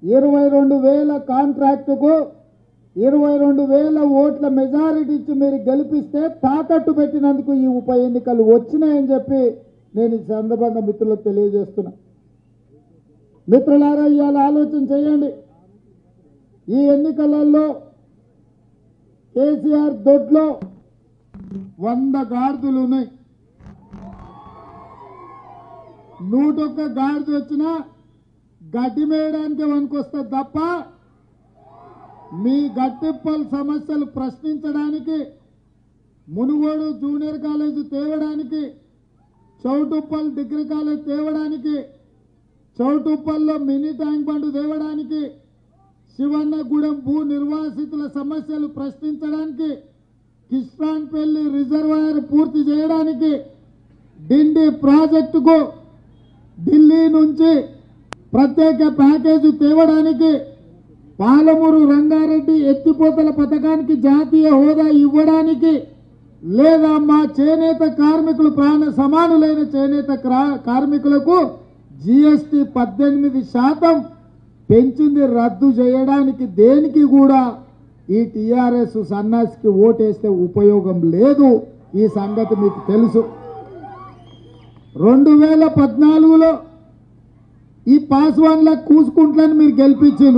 ఇరవై రెండు వేల కాంట్రాక్టుకు ఇరవై రెండు వేల ఓట్ల మెజారిటీ ఇచ్చి మీరు గెలిపిస్తే తాకట్టు పెట్టినందుకు ఈ ఉప ఎన్నికలు వచ్చినాయని చెప్పి నేను ఈ సందర్భంగా మిత్రులకు తెలియజేస్తున్నా మిత్రులారా ఇవాళ ఆలోచన చేయండి ఈ ఎన్నికలలో కేసీఆర్ దొడ్లో వంద గాడిదలు ఉన్నాయి నూటొక్క గాడిద వచ్చినా గడ్డి మేయడానికి వనుకొస్తుంది తప్ప మీ గట్టిప్పల్ సమస్యలు ప్రశ్నించడానికి మునుగోడు జూనియర్ కాలేజ్ తేవడానికి చౌటుప్పల్ డిగ్రీ కాలేజ్ తేవడానికి చౌటుప్పల్లో మినీ ట్యాంక్ బండ్ తేవడానికి శివన్నగూడెం భూ నిర్వాసితుల సమస్యలు ప్రశ్నించడానికి కిష్టాన్పల్లి రిజర్వాయర్ పూర్తి చేయడానికి డిండి ప్రాజెక్టుకు ఢిల్లీ నుంచి ప్రత్యేక ప్యాకేజీ తేవడానికి పాలమూరు రంగారెడ్డి ఎత్తిపోతల పథకానికి జాతీయ హోదా ఇవ్వడానికి లేదా మా చేనేత కార్మికులు ప్రాణ సమానులైన చేనేత క్రా- కార్మికులకు జిఎస్టి పద్దెనిమిది శాతం పెంచింది రద్దు చేయడానికి దేనికి కూడా ఈ టిఆర్ఎస్ సన్నాసికి ఓటేస్తే ఉపయోగం లేదు ఈ సంగతి మీకు తెలుసు రెండు వేల పద్నాలుగులో ఈ పాస్వాన్ల కూసుకుంట్లని మీరు గెలిపించారు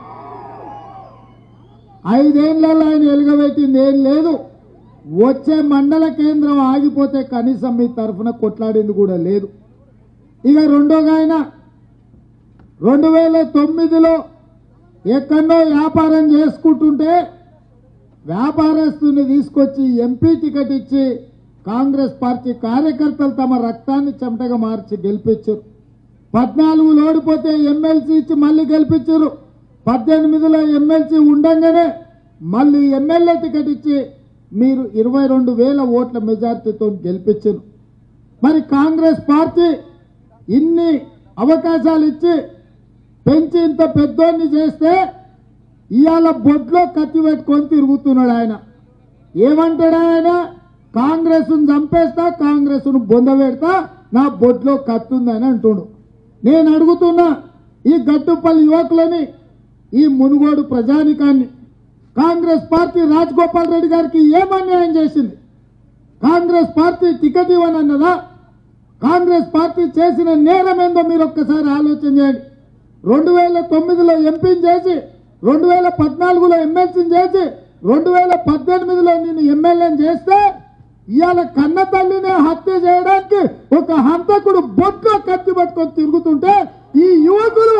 ఐదేళ్లలో ఆయన ఎలుగబెట్టింది ఏం లేదు వచ్చే మండల కేంద్రం ఆగిపోతే కనీసం మీ తరఫున కొట్లాడింది కూడా లేదు ఇక రెండోగా ఆయన రెండు వేల తొమ్మిదిలో ఎక్కడో వ్యాపారం చేసుకుంటుంటే వ్యాపారస్తుని తీసుకొచ్చి ఎంపీ టికెట్ ఇచ్చి కాంగ్రెస్ పార్టీ కార్యకర్తలు తమ రక్తాన్ని చెమటగా మార్చి గెలిపించారు పద్నాలుగులో ఓడిపోతే ఎమ్మెల్సీ ఇచ్చి మళ్ళీ గెలిపించారు పద్దెనిమిదిలో ఎమ్మెల్సీ ఉండంగానే మళ్ళీ ఎమ్మెల్యే టికెట్ ఇచ్చి మీరు ఇరవై రెండు వేల ఓట్ల మెజార్టీతో గెలిపించారు మరి కాంగ్రెస్ పార్టీ ఇన్ని అవకాశాలు ఇచ్చి పెంచి ఇంత పెద్దోన్ని చేస్తే ఇవాళ బొడ్లో కత్తి పెట్టుకొని తిరుగుతున్నాడు ఆయన ఏమంటాడు ఆయన కాంగ్రెస్ చంపేస్తా కాంగ్రెస్ బొంద పెడతా నా బొడ్లో కత్తి ఉందని అంటుండు నేను అడుగుతున్నా ఈ గట్టుపల్లి యువకులని ఈ మునుగోడు ప్రజానికాన్ని కాంగ్రెస్ పార్టీ రాజగోపాల్ రెడ్డి గారికి ఏం అన్యాయం చేసింది కాంగ్రెస్ పార్టీ టికెట్ ఇవ్వనన్నదా కాంగ్రెస్ పార్టీ చేసిన నేరం ఏందో మీరు ఒక్కసారి ఆలోచన చేయండి రెండు వేల తొమ్మిదిలో ఎంపీని చేసి రెండు వేల పద్నాలుగులో ఎమ్మెల్సీని చేసి రెండు వేల పద్దెనిమిదిలో నేను ఎమ్మెల్యేని చేస్తే ఇవాళ కన్న తల్లినే హత్య చేయడానికి ఒక హంతకుడు బొట్లో కత్తి పట్టుకొని తిరుగుతుంటే ఈ యువకులు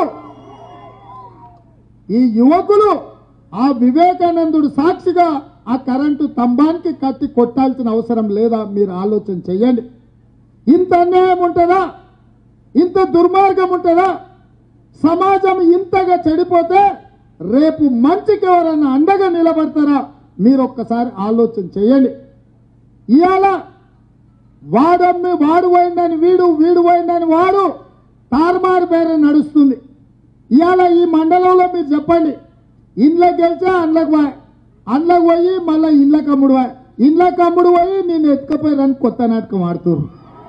ఈ యువకులు ఆ వివేకానందుడు సాక్షిగా ఆ కరెంటు స్తంభానికి కత్తి కొట్టాల్సిన అవసరం లేదా మీరు ఆలోచన చేయండి ఇంత అన్యాయం ఉంటుందా ఇంత దుర్మార్గం ఉంటుందా సమాజం ఇంతగా చెడిపోతే రేపు మంచికి ఎవరన్నా అండగా నిలబడతారా మీరు ఒక్కసారి ఆలోచన చేయండి ఇవాళ వాడమ్మి వాడు పోయిందని వీడు వీడు పోయిందని వాడు తారుమారు పేరు నడుస్తుంది ఇవాళ ఈ మండలంలో మీరు చెప్పండి ఇండ్లకు గెలిచా అండ్లకు పోయి అండ్లకు పోయి మళ్ళీ ఇండ్లకు అమ్ముడు పోయి ఇండ్లకు అమ్ముడు పోయి నేను ఎత్తుకపోయారని కొత్త నాటకం ఆడుతున్నారు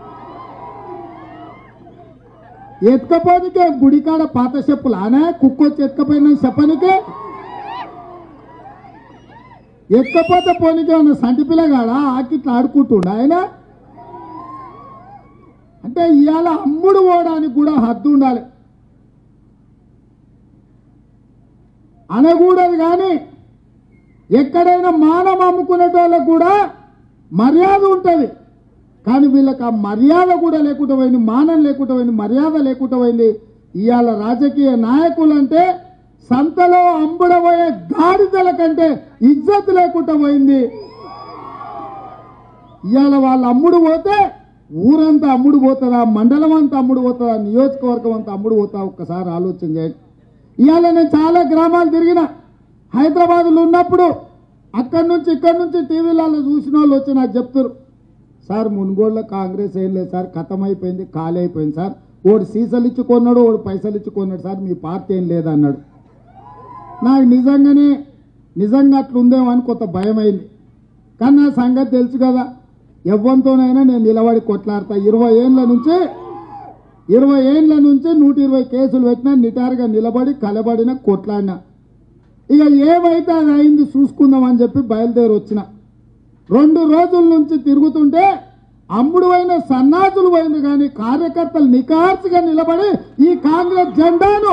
ఎత్తుకపోనికే గుడికాడ పాత చెప్పులు ఆనే కుక్కొచ్చి ఎత్తుకపోయిన చెప్పనికే ఎత్తుకపోతే పోనీకే ఉన్న సంటి పిల్లగాడా ఆకిట్లా ఆడుకుంటుండ ఆయన అంటే ఇవాళ అమ్ముడు పోవడానికి కూడా హద్దు ఉండాలి అనకూడదు కానీ ఎక్కడైనా మానం అమ్ముకునేటోళ్ళకు కూడా మర్యాద ఉంటుంది కానీ వీళ్ళకి ఆ మర్యాద కూడా లేకుండా పోయింది మానం లేకుండా పోయింది మర్యాద లేకుండా పోయింది ఇవాళ రాజకీయ నాయకులు అంటే సంతలో అమ్ముడబోయే గాడిదల కంటే ఇజ్జత్ లేకుండా పోయింది ఇవాళ వాళ్ళు అమ్ముడు పోతే ఊరంతా అమ్ముడు పోతుందా మండలం అంతా అమ్ముడు పోతుందా నియోజకవర్గం అంతా అమ్ముడు పోతా ఒక్కసారి ఆలోచన చేయండి ఇవాళ నేను చాలా గ్రామాలు తిరిగిన హైదరాబాద్లో ఉన్నప్పుడు అక్కడి నుంచి ఇక్కడి నుంచి టీవీలలో చూసిన వాళ్ళు వచ్చి నాకు చెప్తారు సార్ మున్గోళ్ళ కాంగ్రెస్ ఏం లేదు సార్ ఖతం అయిపోయింది ఖాళీ అయిపోయింది సార్ ఓడు సీసాలు ఇచ్చి కొన్నాడు ఓడు పైసలు ఇచ్చి కొన్నాడు సార్ మీ పార్టీ ఏం లేదన్నాడు నాకు నిజంగానే నిజంగా అట్లుందేమో అని కొంత భయం అయింది కానీ నా సంగతి తెలుసు కదా ఎవ్వంతోనైనా నేను నిలబడి కొట్లాడతా ఇరవై ఏళ్ళ నుంచి ఇరవై ఏళ్ళ నుంచి నూట ఇరవై కేసులు పెట్టినా నిటారుగా నిలబడి కలబడిన కొట్లాడినా ఇక ఏమైతే అది అయింది చూసుకుందాం అని చెప్పి బయలుదేరి వచ్చిన రెండు రోజుల నుంచి తిరుగుతుంటే అమ్ముడు అయిన సన్నాసులు పోయిన కానీ కార్యకర్తలు నికార్చుగా నిలబడి ఈ కాంగ్రెస్ జెండాను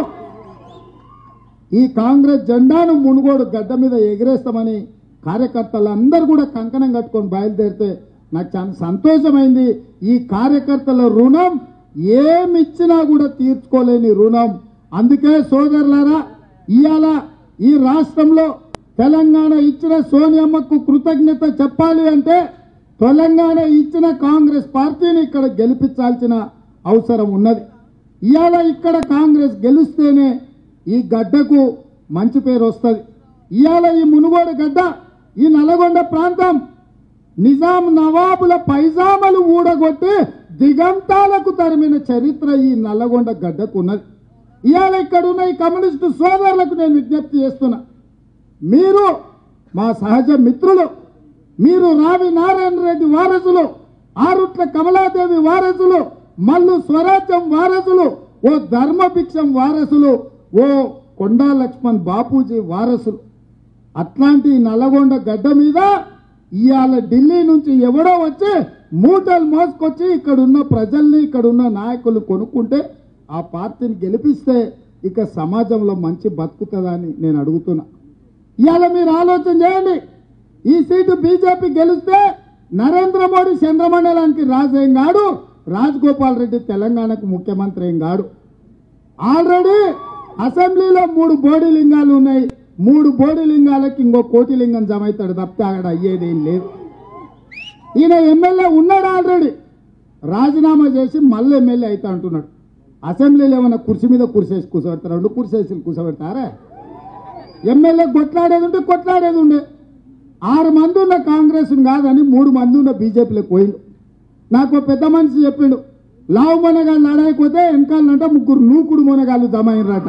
ఈ కాంగ్రెస్ జెండాను మునుగోడు గడ్డ మీద ఎగిరేస్తామని కార్యకర్తలందరూ కూడా కంకణం కట్టుకొని బయలుదేరితే నాకు చాలా సంతోషమైంది ఈ కార్యకర్తల రుణం ఏమిచ్చినా కూడా తీర్చుకోలేని రుణం అందుకే సోదరులారా ఇవాళ ఈ రాష్ట్రంలో తెలంగాణ ఇచ్చిన సోనియమ్మకు కృతజ్ఞత చెప్పాలి అంటే తెలంగాణ ఇచ్చిన కాంగ్రెస్ పార్టీని ఇక్కడ గెలిపించాల్సిన అవసరం ఉన్నది ఇవాళ ఇక్కడ కాంగ్రెస్ గెలిస్తేనే ఈ గడ్డకు మంచి పేరు వస్తుంది ఇవాళ ఈ మునుగోడు గడ్డ ఈ నల్గొండ ప్రాంతం నిజాం నవాబుల పైజామలు ఊడగొట్టి దిగంతాలకు తరిమిన చరిత్ర ఈ నల్లగొండ గడ్డకు ఉన్నది ఇవాళ ఇక్కడ ఉన్న ఈ కమ్యూనిస్టు సోదరులకు నేను విజ్ఞప్తి చేస్తున్నా మీరు మా సహజ మిత్రులు మీరు రావి నారాయణ రెడ్డి వారసులు ఆరుట్ల కమలాదేవి వారసులు మల్లు స్వరాజ్యం వారసులు ఓ ధర్మభిక్షం వారసులు ఓ కొండా లక్ష్మణ్ బాపూజీ వారసులు అట్లాంటి నల్లగొండ గడ్డ మీద ఇవాళ ఢిల్లీ నుంచి ఎవడో వచ్చి మూటలు మోసుకొచ్చి ఇక్కడ ఉన్న ప్రజల్ని ఇక్కడ ఉన్న నాయకులు కొనుక్కుంటే ఆ పార్టీని గెలిపిస్తే ఇక సమాజంలో మంచి బతుకుతుందని నేను అడుగుతున్నా ఇవాళ మీరు ఆలోచన చేయండి ఈ సీటు బీజేపీ గెలిస్తే నరేంద్ర మోడీ చంద్రమండలానికి రాజు ఏం కాడు రాజగోపాల్ రెడ్డి తెలంగాణకు ముఖ్యమంత్రి ఏం కాడు ఆల్రెడీ అసెంబ్లీలో మూడు బోడీ లింగాలు ఉన్నాయి మూడు బోడీ లింగాలకి ఇంకో కోటి లింగం జమ అవుతాడు తప్పితే అక్కడ అయ్యేది ఏం లేదు ఈయన ఎమ్మెల్యే ఉన్నాడు ఆల్రెడీ రాజీనామా చేసి మళ్ళీ ఎమ్మెల్యే అవుతా అంటున్నాడు అసెంబ్లీలో ఏమైనా కుర్చీ మీద కుర్చేసి కూర్చోబెడతారు రెండు కుర్చేసి కూర్చోబెడతారా ఎమ్మెల్యే కొట్లాడేది ఉంటే కొట్లాడేది ఉండే ఆరు మంది ఉన్న కాంగ్రెస్ కాదని మూడు మంది ఉన్న బీజేపీలోకి పోయిండు నాకు ఓ పెద్ద మనిషి చెప్పిండు లావు మొనగాళ్ళు ఆడకపోతే వెనకాలంట ముగ్గురు నూకుడు మొనగాళ్ళు జమ అయినరట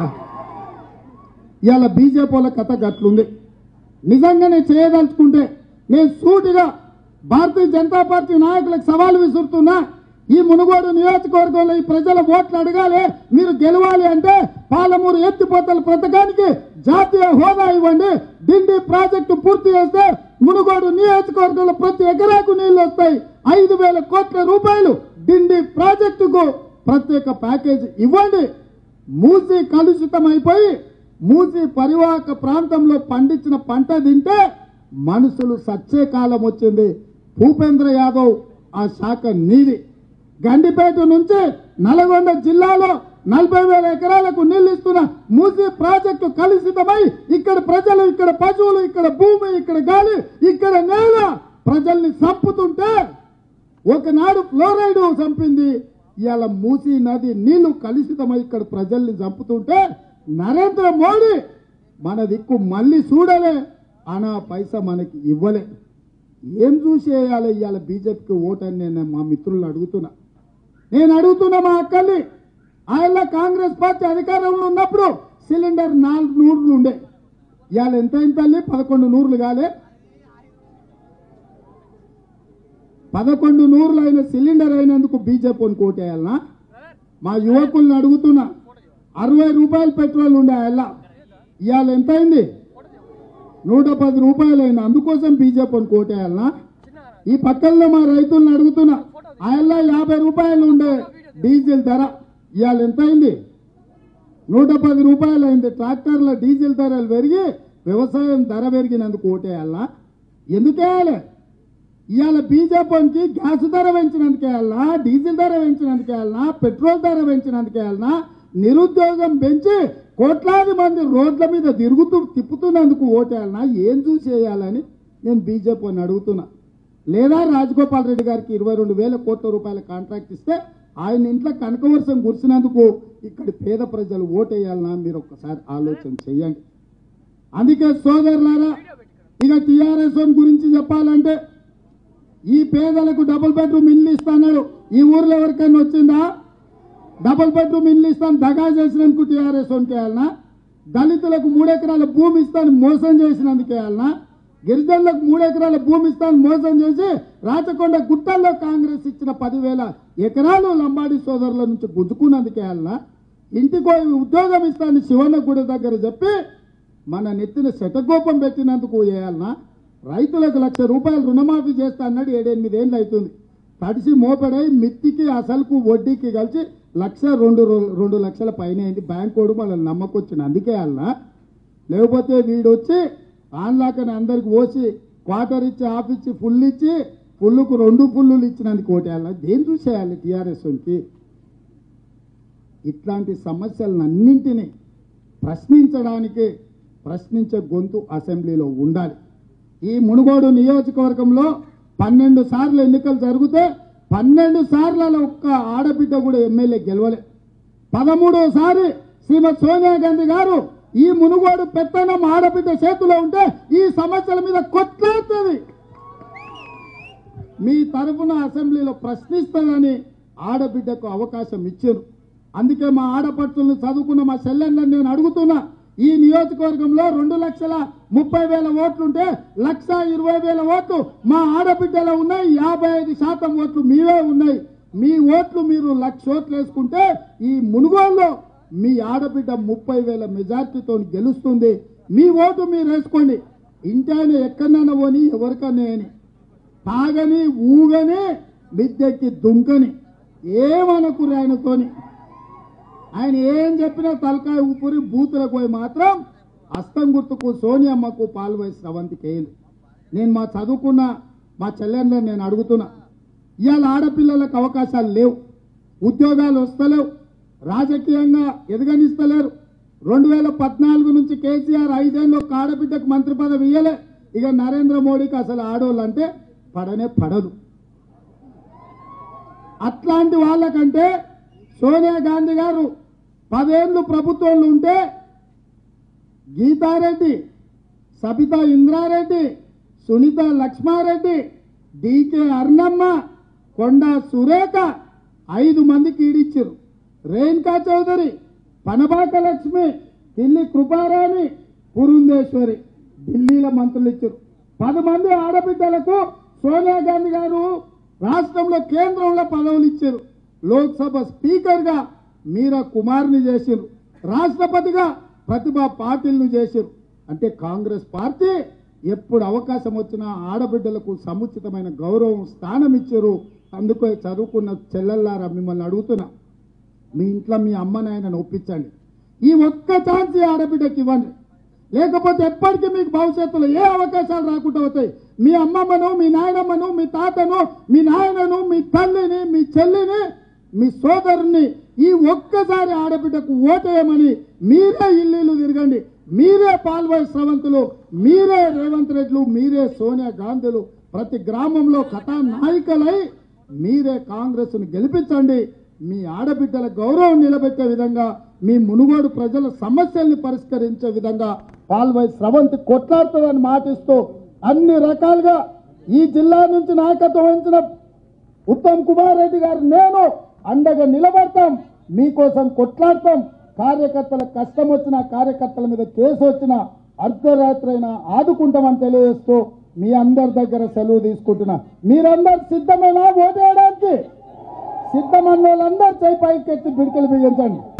ఇవాళ బీజేపీ వాళ్ళ కథ గట్లుంది నిజంగానే చేయదలుచుకుంటే నేను సూటిగా భారతీయ జనతా పార్టీ నాయకులకు సవాల్ విసురుతున్నా ఈ మునుగోడు నియోజకవర్గంలో ఈ ప్రజల ఓట్లు అడగాలి మీరు గెలవాలి అంటే పాలమూరు ఎత్తిపోతల పథకానికి జాతీయ హోదా ఇవ్వండి డిండి ప్రాజెక్టు పూర్తి చేస్తే మునుగోడు నియోజకవర్గంలో ప్రతి ఎకరాకు నీళ్లు వస్తాయి ఐదు వేల కోట్ల రూపాయలు డిండి ప్రాజెక్టుకు ప్రత్యేక ప్యాకేజ్ ఇవ్వండి మూసి కలుషితం అయిపోయి మూసి పరివాహక ప్రాంతంలో పండించిన పంట తింటే మనుషులు సచ్చే కాలం వచ్చింది భూపేంద్ర యాదవ్ ఆ శాఖ నీది గండిపేట నుంచి నల్గొండ జిల్లాలో నలభై వేల ఎకరాలకు నీళ్లు ఇస్తున్న మూసి ప్రాజెక్టు కలుషితమై ఇక్కడ ప్రజలు ఇక్కడ పశువులు ఇక్కడ భూమి ఇక్కడ గాలి ఇక్కడ నేల ప్రజల్ని చంపుతుంటే ఒకనాడు ఫ్లోరైడ్ చంపింది ఇవాళ మూసి నది నీళ్లు కలుషితమై ఇక్కడ ప్రజల్ని చంపుతుంటే నరేంద్ర మోడీ మన దిక్కు మళ్ళీ చూడలే అనా పైసా మనకి ఇవ్వలే ఏం చూసి వేయాలి ఇవాళ బీజేపీకి ఓటని నేను మా మిత్రులు అడుగుతున్నా నేను అడుగుతున్నా మా అక్కల్ని ఆయన కాంగ్రెస్ పార్టీ అధికారంలో ఉన్నప్పుడు సిలిండర్ నాలుగు నూరులు ఉండే ఇవాళ ఎంత అయింది తల్లి పదకొండు నూరులు కాలే పదకొండు నూరులు అయిన సిలిండర్ అయినందుకు బీజేపీని కోటేయాలనా మా యువకుల్ని అడుగుతున్నా అరవై రూపాయలు పెట్రోల్ ఉండే ఆయన ఇవాళ ఎంత అయింది నూట పది రూపాయలు అయింది అందుకోసం బీజేపీని కోటేయాలనా ఈ పక్కల్లో మా రైతులను అడుగుతున్నా ఆయన యాభై రూపాయలు ఉండే డీజిల్ ధర ఇవాళ ఎంత అయింది నూట పది రూపాయలు అయింది ట్రాక్టర్ల డీజిల్ ధరలు పెరిగి వ్యవసాయం ధర పెరిగినందుకు ఓటేయాలా ఎందుకేయాలి ఇవాళ బీజేపీకి గ్యాస్ ధర పెంచినందుకేయాలనా డీజిల్ ధర పెంచినందుకేయాలనా పెట్రోల్ ధర పెంచినందుకేయాలనా నిరుద్యోగం పెంచి కోట్లాది మంది రోడ్ల మీద తిరుగుతూ తిప్పుతున్నందుకు ఓటేయాలనా ఏం చూసి వేయాలని నేను బీజేపీని అడుగుతున్నా లేదా రాజగోపాల్ రెడ్డి గారికి ఇరవై రెండు వేల కోట్ల రూపాయల కాంట్రాక్ట్ ఇస్తే ఆయన ఇంట్లో కనకవర్షం కురిసినందుకు ఇక్కడి పేద ప్రజలు ఓటేయాలన్నా మీరు ఒక్కసారి ఆలోచన చెయ్యండి అందుకే సోదరులారా ఇక టీఆర్ఎస్ గురించి చెప్పాలంటే ఈ పేదలకు డబుల్ బెడ్రూమ్ ఇల్లు ఇస్తాడు ఈ ఊర్లో ఎవరికైనా వచ్చిందా డబుల్ బెడ్రూమ్ ఇల్లు ఇస్తాను దగా చేసినందుకు టీఆర్ఎస్ వేయాలనా దళితులకు మూడెకరాల భూమి ఇస్తాను మోసం చేసినందుకు వేయాలనా గిరిజనులకు మూడు ఎకరాల భూమి ఇస్తాను మోసం చేసి రాచకొండ గుట్టల్లో కాంగ్రెస్ ఇచ్చిన పదివేల ఎకరాలు లంబాడి సోదరుల నుంచి గుంజుకున్నందుకే అలా ఇంటికో ఉద్యోగం ఇస్తాను శివన్న గుడి దగ్గర చెప్పి మన నెత్తిన శతకోపం పెట్టినందుకు వేయాలనా రైతులకు లక్ష రూపాయలు రుణమాఫీ చేస్తా అన్నాడు ఏడెనిమిది ఏళ్ళు అవుతుంది తడిసి మోపెడై మిత్తికి అసలుకు వడ్డీకి కలిసి లక్ష రెండు రో- రెండు లక్షల పైన అయింది బ్యాంక్ వాడు మనల్ని నమ్మకొచ్చిన అందుకే అన్నా లేకపోతే వీడు వచ్చి ఆన్లాకని అందరికి పోసి క్వార్టర్ ఇచ్చి హాఫ్ ఇచ్చి ఫుల్ ఇచ్చి ఫుల్కు రెండు ఫుల్లులు ఇచ్చినందుకు ఓటేయాలి దేని చూసేయాలి టీఆర్ఎస్కి ఇట్లాంటి సమస్యలన్నింటినీ ప్రశ్నించడానికి ప్రశ్నించే గొంతు అసెంబ్లీలో ఉండాలి ఈ మునుగోడు నియోజకవర్గంలో పన్నెండు సార్లు ఎన్నికలు జరిగితే పన్నెండు సార్లలో ఒక్క ఆడబిడ్డ కూడా ఎమ్మెల్యే గెలవలే పదమూడోసారి శ్రీమతి సోనియా గాంధీ గారు ఈ మునుగోడు పెత్తనం ఆడబిడ్డ చేతిలో ఉంటే ఈ సమస్యల మీద కొట్లాడుతుంది మీ తరఫున అసెంబ్లీలో ప్రశ్నిస్తానని ఆడబిడ్డకు అవకాశం ఇచ్చారు అందుకే మా ఆడపడుచులను చదువుకున్న మా చెల్లెళ్ళని నేను అడుగుతున్నా ఈ నియోజకవర్గంలో రెండు లక్షల ముప్పై వేల ఓట్లుంటే లక్ష ఇరవై వేల ఓట్లు మా ఆడబిడ్డలో ఉన్నాయి యాభై ఐదు శాతం ఓట్లు మీవే ఉన్నాయి మీ ఓట్లు మీరు లక్ష ఓట్లు వేసుకుంటే ఈ మునుగోల్లో మీ ఆడబిడ్డ ముప్పై వేల మెజార్టీతో గెలుస్తుంది మీ ఓటు మీరు వేసుకోండి ఇంటాయన ఎక్కడైనా పోని ఎవరికన్నా అని తాగని ఊగని మిద్దెక్కి దుంకని ఏమనకు ఆయనతోని ఆయన ఏం చెప్పినా తలకాయ ఊపిరి బూతులకు పోయి మాత్రం అస్తం గుర్తుకు సోనియమ్మకు పాల్వై స్రవంతికి వేయదు నేను మా చదువుకున్న మా చెల్లెండ్లను నేను అడుగుతున్నా ఇవాళ ఆడపిల్లలకు అవకాశాలు లేవు ఉద్యోగాలు వస్తలేవు రాజకీయంగా ఎదగనిస్తలేరు రెండు వేల పద్నాలుగు నుంచి కేసీఆర్ ఐదేళ్ళు ఒక ఆడబిడ్డకు మంత్రి పదవి ఇయ్యలే ఇక నరేంద్ర మోడీకి అసలు ఆడోళ్ళు అంటే పడనే పడదు అట్లాంటి వాళ్ళకంటే సోనియా గాంధీ గారు పదేళ్ళు ప్రభుత్వంలో ఉంటే గీతారెడ్డి సబితా ఇంద్రారెడ్డి సునీత లక్ష్మారెడ్డి డికే అర్ణమ్మ కొండ సురేఖ ఐదు మందికి ఈడిచ్చారు రేణుకా చౌదరి పనబాక లక్ష్మి ఢిల్లీ కృపారాణి పురుందేశ్వరి ఢిల్లీలో మంత్రులు ఇచ్చారు పది మంది ఆడబిడ్డలకు సోనియా గాంధీ గారు రాష్ట్రంలో కేంద్రంలో పదవులు ఇచ్చారు లోక్సభ స్పీకర్గా మీరా కుమార్ని చేశారు రాష్ట్రపతిగా ప్రతిభా పాటిల్ను చేశారు అంటే కాంగ్రెస్ పార్టీ ఎప్పుడు అవకాశం వచ్చినా ఆడబిడ్డలకు సముచితమైన గౌరవం స్థానం ఇచ్చారు అందుకే చదువుకున్న చెల్లెల్లారా మిమ్మల్ని అడుగుతున్నా మీ ఇంట్లో మీ అమ్మ నాయనను ఒప్పించండి ఈ ఒక్క ఛాన్స్ ఈ ఆడబిడ్డకి ఇవ్వండి లేకపోతే ఎప్పటికీ మీకు భవిష్యత్తులో ఏ అవకాశాలు రాకుండా అవుతాయి మీ అమ్మమ్మను మీ నాయనమ్మను మీ తాతను మీ నాయనను మీ తల్లిని మీ చెల్లిని మీ సోదరుని ఈ ఒక్కసారి ఆడబిడ్డకు ఓటేయమని మీరే ఇల్లు తిరగండి మీరే పాల్వాయి స్రవంతులు మీరే రేవంత్ రెడ్లు మీరే సోనియా గాంధీలు ప్రతి గ్రామంలో కథానాయికలై మీరే కాంగ్రెస్ ను గెలిపించండి మీ ఆడబిడ్డల గౌరవం నిలబెట్టే విధంగా మీ మునుగోడు ప్రజల సమస్యల్ని పరిష్కరించే విధంగా పాల్వై స్రవంతి కొట్లాడుతుందని మాటిస్తూ అన్ని రకాలుగా ఈ జిల్లా నుంచి నాయకత్వం వహించిన ఉత్తమ్ కుమార్ రెడ్డి గారు నేను అండగా నిలబడతాం మీకోసం కొట్లాడతాం కార్యకర్తల కష్టం వచ్చిన కార్యకర్తల మీద కేసు వచ్చిన అర్ధరాత్రి అయినా ఆదుకుంటామని తెలియజేస్తూ మీ అందరి దగ్గర సెలవు తీసుకుంటున్నా మీరందరు సిద్ధమేనా ఓటేయడానికి సిద్ధమన్న వాళ్ళందరూ చేయి పైకి ఎత్తి పిడికలు బిగించండి